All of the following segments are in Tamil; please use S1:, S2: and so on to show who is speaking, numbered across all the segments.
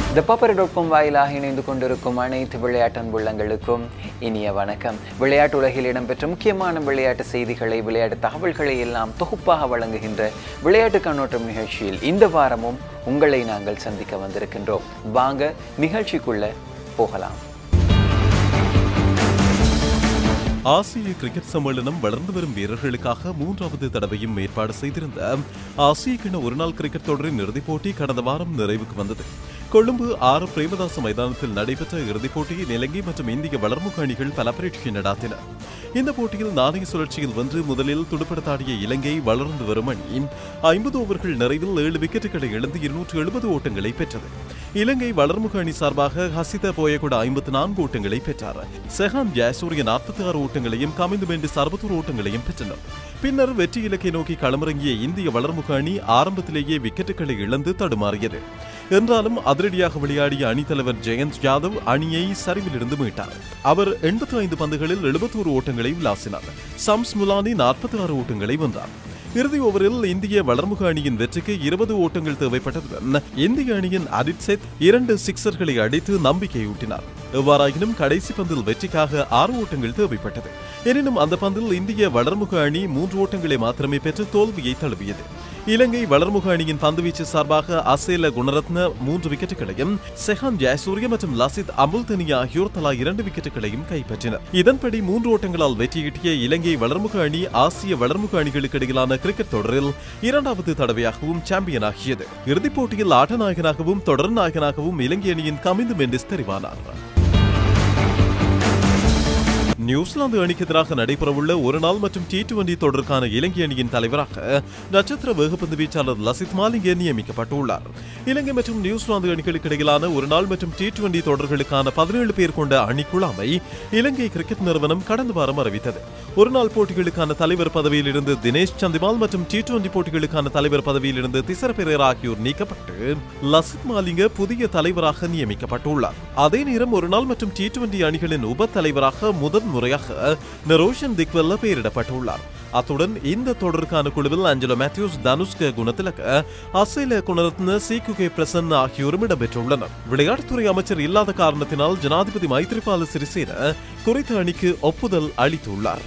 S1: த பாப்பர் டாட் காம் வாயிலாக இணைந்து கொண்டிருக்கும் அனைத்து விளையாட்டு அன்புள்ளங்களுக்கும் இனிய வணக்கம் விளையாட்டு உலகில் இடம்பெற்ற முக்கியமான விளையாட்டு செய்திகளை விளையாட்டு தகவல்களை எல்லாம் தொகுப்பாக வழங்குகின்ற விளையாட்டு கண்ணோட்டம் நிகழ்ச்சியில் இந்த வாரமும் உங்களை நாங்கள் சந்திக்க வந்திருக்கின்றோம் வாங்க நிகழ்ச்சிக்குள்ள போகலாம்
S2: ஆசிய கிரிக்கெட் சம்மேளனம் வளர்ந்து வரும் வீரர்களுக்காக மூன்றாவது தடவையும் ஏற்பாடு செய்திருந்த ஆசிய கிண ஒருநாள் கிரிக்கெட் தொடரின் இறுதிப் போட்டி கடந்த வாரம் நிறைவுக்கு வந்தது கொழும்பு ஆர் பிரேமதாச மைதானத்தில் நடைபெற்ற இறுதிப் போட்டியில் இலங்கை மற்றும் இந்திய வளர்முக அணிகள் பல பரீட்சை நடாத்தின இந்த போட்டியில் நாணய சுழற்சியில் வென்று முதலில் துடுப்படுத்தாடிய இலங்கை வளர்ந்து வரும் அணி ஐம்பது ஓவர்கள் நிறைவில் ஏழு விக்கெட்டுகளை இழந்து இருநூற்று எழுபது ஓட்டங்களை பெற்றது இலங்கை வளர்முக அணி சார்பாக ஹசித போயகுட ஐம்பத்து நான்கு ஓட்டங்களை பெற்றார் செஹான் ஜாசூரிய நாற்பத்தி ஆறு ஓட்டங்களையும் கமிந்து மெண்டிஸ் அறுபத்தோரு ஓட்டங்களையும் பெற்றனர் பின்னர் வெற்றி இலக்கை நோக்கி களமிறங்கிய இந்திய வளர்முக அணி ஆரம்பத்திலேயே விக்கெட்டுகளை இழந்து தடுமாறியது என்றாலும் அதிரடியாக விளையாடிய அணித்தலைவர் ஜெயந்த் யாதவ் அணியை சரிவிலிருந்து மீட்டார் அவர் எண்பத்தி ஐந்து பந்துகளில் எழுபத்தோரு ஓட்டங்களை விளாசினார் சம்ஸ் முலானி நாற்பத்தி ஆறு ஓட்டங்களை வென்றார் இறுதி ஓவரில் இந்திய வளர்முக அணியின் வெற்றிக்கு இருபது ஓட்டங்கள் தேவைப்பட்டதுடன் இந்திய அணியின் அடிட் செத் இரண்டு சிக்சர்களை அடித்து நம்பிக்கையூட்டினார் எவ்வாறாயினும் கடைசி பந்தில் வெற்றிக்காக ஆறு ஓட்டங்கள் தேவைப்பட்டது எனினும் அந்த பந்தில் இந்திய வளர்முக அணி மூன்று ஓட்டங்களை மாத்திரமே பெற்று தோல்வியை தழுவியது இலங்கை வளர்முக அணியின் பந்துவீச்சு சார்பாக அசேல குணரத்ன மூன்று விக்கெட்டுகளையும் செஹான் ஜெயசூரிய மற்றும் லசித் அமுல்தனி ஆகியோர் தலா இரண்டு விக்கெட்டுகளையும் கைப்பற்றினர் இதன்படி மூன்று ஓட்டங்களால் வெற்றியீட்டிய இலங்கை வளர்முக அணி ஆசிய வளர்முக அணிகளுக்கு இடையிலான கிரிக்கெட் தொடரில் இரண்டாவது தடவையாகவும் சாம்பியன் ஆகியது இறுதிப் போட்டியில் ஆட்ட நாயகனாகவும் தொடர் நாயகனாகவும் இலங்கை அணியின் கமிந்து மெண்டிஸ் தெரிவானார் நியூசிலாந்து அணிக்கு எதிராக நடைபெறவுள்ள ஒருநாள் மற்றும் டி டுவெண்டி தொடருக்கான இலங்கை அணியின் தலைவராக நட்சத்திர வேகப்பந்து வீச்சாளர் லசித் மாலிங்கே நியமிக்கப்பட்டுள்ளார் இலங்கை மற்றும் நியூசிலாந்து அணிகளுக்கு இடையிலான ஒருநாள் மற்றும் டி டுவெண்டி தொடர்களுக்கான பதினேழு பேர் கொண்ட அணிக்குழாமை இலங்கை கிரிக்கெட் நிறுவனம் கடந்த வாரம் அறிவித்தது ஒருநாள் போட்டிகளுக்கான தலைவர் பதவியில் இருந்து தினேஷ் சந்திமால் மற்றும் டி டுவெண்டி போட்டிகளுக்கான தலைவர் பதவியில் இருந்து திசர பெரேரா ஆகியோர் நீக்கப்பட்டு லசித் மாலிங்க புதிய தலைவராக நியமிக்கப்பட்டுள்ளார் அதே நேரம் ஒருநாள் மற்றும் டி டுவெண்டி அணிகளின் உப தலைவராக முதன் முறையாக நரோஷன் திக்வெல்ல பெயரிடப்பட்டுள்ளார் அத்துடன் இந்த தொடருக்கான குழுவில் அஞ்சலோ மேத்யூஸ் தனுஷ்க குணத்திலக அசைல குணரத்ன சிகுகே பிரசன் ஆகியோரும் இடம்பெற்றுள்ளனர் விளையாட்டுத்துறை அமைச்சர் இல்லாத காரணத்தினால் ஜனாதிபதி மைத்ரிபால சிறிசேன குறித்த அணிக்கு ஒப்புதல் அளித்துள்ளார்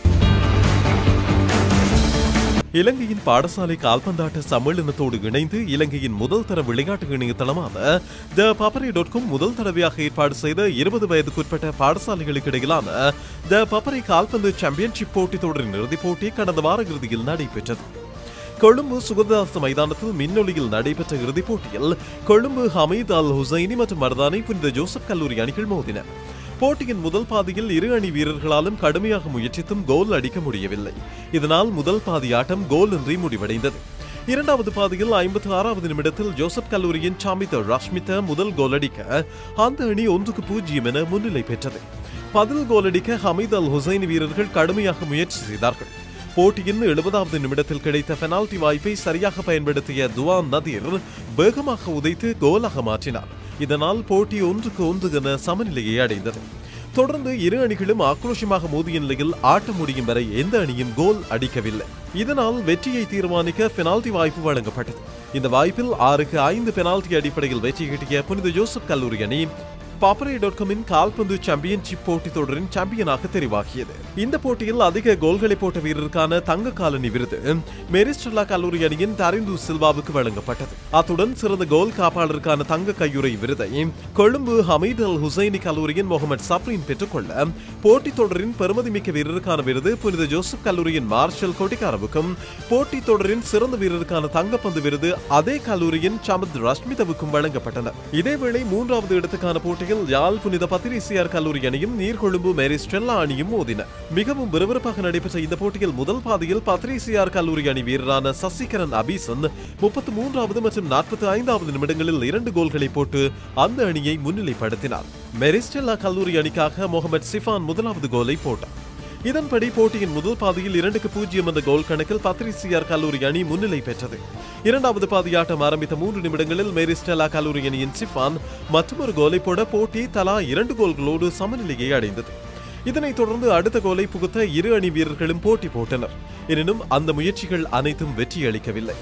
S2: இலங்கையின் பாடசாலை கால்பந்தாட்ட சம்மேளனத்தோடு இணைந்து இலங்கையின் முதல் தர விளையாட்டு இணையதளமான த பப்பரை டாட் காம் முதல் தடவையாக ஏற்பாடு செய்த இருபது வயதுக்குட்பட்ட பாடசாலைகளுக்கு இடையிலான த பப்பரை கால்பந்து சாம்பியன்ஷிப் போட்டித் தொடரின் இறுதிப் போட்டி கடந்த வார இறுதியில் நடைபெற்றது கொழும்பு சுகதாச மைதானத்தில் மின்னொலியில் நடைபெற்ற இறுதிப் போட்டியில் கொழும்பு ஹமீத் அல் ஹுசைனி மற்றும் மர்தானி புனித ஜோசப் கல்லூரி அணிகள் மோதின போட்டியின் முதல் பாதியில் இரு அணி வீரர்களாலும் கடுமையாக முயற்சித்தும் கோல் அடிக்க முடியவில்லை இதனால் முதல் பாதி ஆட்டம் கோலின்றி முடிவடைந்தது இரண்டாவது பாதியில் ஐம்பத்தி ஆறாவது நிமிடத்தில் ஜோசப் கல்லூரியின் சாமித ரஷ்மித முதல் கோல் அடிக்க அந்த அணி ஒன்றுக்கு பூஜ்ஜியம் என முன்னிலை பெற்றது பதில் கோல் அடிக்க ஹமீத் அல் ஹுசைன் வீரர்கள் கடுமையாக முயற்சி செய்தார்கள் போட்டியின் எழுபதாவது நிமிடத்தில் கிடைத்த பெனால்டி வாய்ப்பை சரியாக பயன்படுத்திய துவான் நதீர் வேகமாக உதைத்து கோலாக மாற்றினார் இதனால் போட்டி ஒன்றுக்கு ஒன்று என சமநிலையை அடைந்தது தொடர்ந்து இரு அணிகளும் ஆக்ரோஷமாக மோதிய நிலையில் ஆட்டம் முடியும் வரை எந்த அணியும் கோல் அடிக்கவில்லை இதனால் வெற்றியை தீர்மானிக்க பெனால்டி வாய்ப்பு வழங்கப்பட்டது இந்த வாய்ப்பில் ஆறுக்கு ஐந்து பெனால்டி அடிப்படையில் வெற்றி கிட்டிய புனித ஜோசப் கல்லூரி அணி பாப்பரே டாட் காமின் கால்பந்து சாம்பியன்ஷிப் போட்டித் தொடரின் சாம்பியனாக தெரிவாகியது இந்த போட்டியில் அதிக கோல்களை போட்ட வீரருக்கான தங்க காலனி விருது மெரிஸ்டர்லா கல்லூரி அணியின் தரிந்து சில்வாவுக்கு வழங்கப்பட்டது அத்துடன் சிறந்த கோல் காப்பாளருக்கான தங்க கையுறை விருதை கொழும்பு ஹமீத் அல் ஹுசைனி கல்லூரியின் முகமது சப்ரீன் பெற்றுக்கொள்ள போட்டித் தொடரின் பெருமதிமிக்க வீரருக்கான விருது புனித ஜோசப் கல்லூரியின் மார்ஷல் கொட்டிகாரவுக்கும் போட்டித் தொடரின் சிறந்த வீரருக்கான தங்கப்பந்து விருது அதே கல்லூரியின் சமத் ரஷ்மிதவுக்கும் வழங்கப்பட்டன இதேவேளை மூன்றாவது இடத்துக்கான போட்டி போட்டியில் யாழ் புனித பத்திரிசியார் கல்லூரி அணியும் நீர்கொழும்பு மேரி ஸ்டெல்லா அணியும் மோதின மிகவும் விறுவிறுப்பாக நடைபெற்ற இந்த போட்டியில் முதல் பாதியில் பத்திரிசியார் கல்லூரி அணி வீரரான சசிகரன் அபீசன் முப்பத்தி மூன்றாவது மற்றும் நாற்பத்தி ஐந்தாவது நிமிடங்களில் இரண்டு கோல்களை போட்டு அந்த அணியை முன்னிலைப்படுத்தினார் மெரிஸ்டெல்லா கல்லூரி அணிக்காக முகமது சிஃபான் முதலாவது கோலை போட்டார் இதன்படி போட்டியின் முதல் பாதியில் இரண்டுக்கு பூஜ்ஜியம் என்ற கோல் கணக்கில் பத்ரிசியார் கல்லூரி அணி முன்னிலை பெற்றது இரண்டாவது பாதியாட்டம் ஆரம்பித்த மூன்று நிமிடங்களில் மேரிஸ்டெலா கல்லூரி அணியின் சிஃபான் மற்றொரு கோலை போட போட்டி தலா இரண்டு கோல்களோடு சமநிலையை அடைந்தது இதனைத் தொடர்ந்து அடுத்த கோலை புகுத்த இரு அணி வீரர்களும் போட்டி போட்டனர் எனினும் அந்த முயற்சிகள் அனைத்தும் வெற்றியளிக்கவில்லை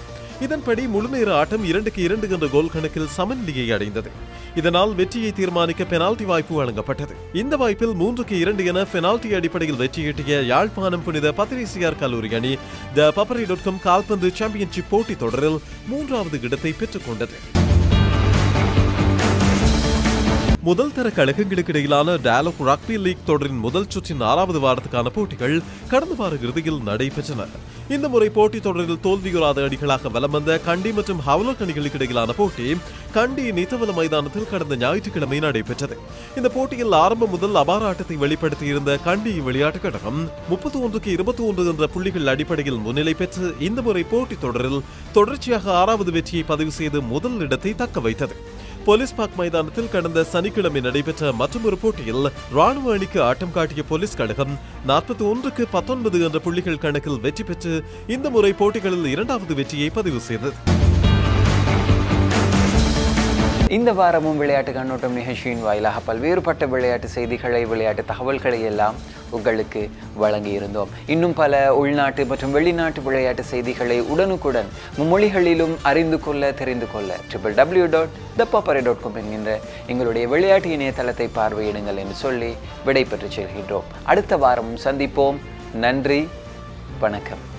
S2: இதன்படி முழுநேர ஆட்டம் இரண்டுக்கு இரண்டு என்ற கோல் கணக்கில் சமநிலையை அடைந்தது இதனால் வெற்றியை தீர்மானிக்க பெனால்டி வாய்ப்பு வழங்கப்பட்டது இந்த வாய்ப்பில் மூன்றுக்கு இரண்டு என பெனால்டி அடிப்படையில் வெற்றியீட்டிய யாழ்ப்பாணம் புனித பத்திரிசியார் கல்லூரி அணி த பப்பரை டாட் காம் கால்பந்து சாம்பியன்ஷிப் போட்டித் தொடரில் மூன்றாவது இடத்தை பெற்றுக் கொண்டது முதல் தர கழகங்களுக்கு இடையிலான டயலாக் ரக்பி லீக் தொடரின் முதல் சுற்றின் ஆறாவது வாரத்துக்கான போட்டிகள் கடந்த வார இறுதியில் நடைபெற்றன இந்த முறை போட்டித் தொடரில் தோல்வியுறாத அணிகளாக வலம் வந்த கண்டி மற்றும் ஹவலக் அணிகளுக்கு இடையிலான போட்டி கண்டி நித்தவல மைதானத்தில் கடந்த ஞாயிற்றுக்கிழமை நடைபெற்றது இந்த போட்டியில் ஆரம்பம் முதல் அபார ஆட்டத்தை வெளிப்படுத்தியிருந்த கண்டி விளையாட்டுக் கழகம் முப்பத்தி ஒன்றுக்கு இருபத்தி ஒன்று என்ற புள்ளிகள் அடிப்படையில் முன்னிலை பெற்று இந்த முறை போட்டித் தொடரில் தொடர்ச்சியாக ஆறாவது வெற்றியை பதிவு செய்து முதல் இடத்தை தக்க வைத்தது போலீஸ் பார்க் மைதானத்தில் கடந்த சனிக்கிழமை நடைபெற்ற மற்றொரு போட்டியில் ராணுவ அணிக்கு ஆட்டம் காட்டிய போலீஸ் கழகம் நாற்பத்தி ஒன்றுக்கு பத்தொன்பது என்ற புள்ளிகள் கணக்கில் வெற்றி பெற்று இந்த முறை போட்டிகளில் இரண்டாவது வெற்றியை பதிவு செய்தது
S1: இந்த வாரமும் விளையாட்டு கண்ணோட்டம் நிகழ்ச்சியின் வாயிலாக பல்வேறுபட்ட விளையாட்டு செய்திகளை விளையாட்டு தகவல்களை எல்லாம் உங்களுக்கு வழங்கியிருந்தோம் இன்னும் பல உள்நாட்டு மற்றும் வெளிநாட்டு விளையாட்டு செய்திகளை உடனுக்குடன் மும்மொழிகளிலும் அறிந்து கொள்ள தெரிந்து கொள்ள triple W dot Thepapare dot com என்கின்ற எங்களுடைய விளையாட்டு இணையதளத்தை பார்வையிடுங்கள் என்று சொல்லி விடை பெற்று செல்கின்றோம் அடுத்த வாரமும் சந்திப்போம் நன்றி வணக்கம்